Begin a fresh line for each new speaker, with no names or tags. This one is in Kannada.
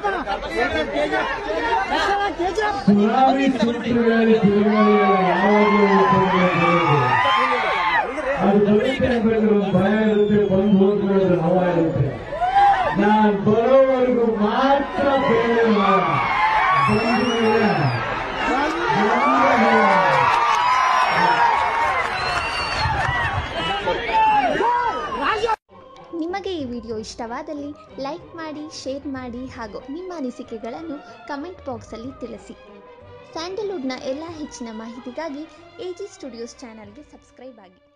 ಸುನಾಮಿ ಸೂತ್ರಗಳಲ್ಲಿ ತಿರುಗಾಳಿಗಳು ಯಾವಾಗಲೂ ಉಪಯೋಗ ಅದು ಬರುತ್ತೆ ಅಂದ್ರೆ ಒಂದು ಭಯ ಇರುತ್ತೆ ಬಂದು ಹೋಗ್ಬಿಡೋದು ಹವ ಇರುತ್ತೆ ನಾನ್ ಬರೋವರೆಗೂ ಮಾತ್ರ ಬೇರೆ ಮಾಡ ಬಂದಿಲ್ಲ
ನಿಮಗೆ ಈ ವಿಡಿಯೋ ಇಷ್ಟವಾದಲ್ಲಿ ಲೈಕ್ ಮಾಡಿ ಶೇರ್ ಮಾಡಿ ಹಾಗೂ ನಿಮ್ಮ ಅನಿಸಿಕೆಗಳನ್ನು ಕಮೆಂಟ್ ಬಾಕ್ಸಲ್ಲಿ ತಿಳಿಸಿ ಸ್ಯಾಂಡಲ್ವುಡ್ನ ಎಲ್ಲ ಹೆಚ್ಚಿನ ಮಾಹಿತಿಗಾಗಿ ಎ ಜಿ ಸ್ಟುಡಿಯೋಸ್ ಚಾನಲ್ಗೆ ಸಬ್ಸ್ಕ್ರೈಬ್ ಆಗಿ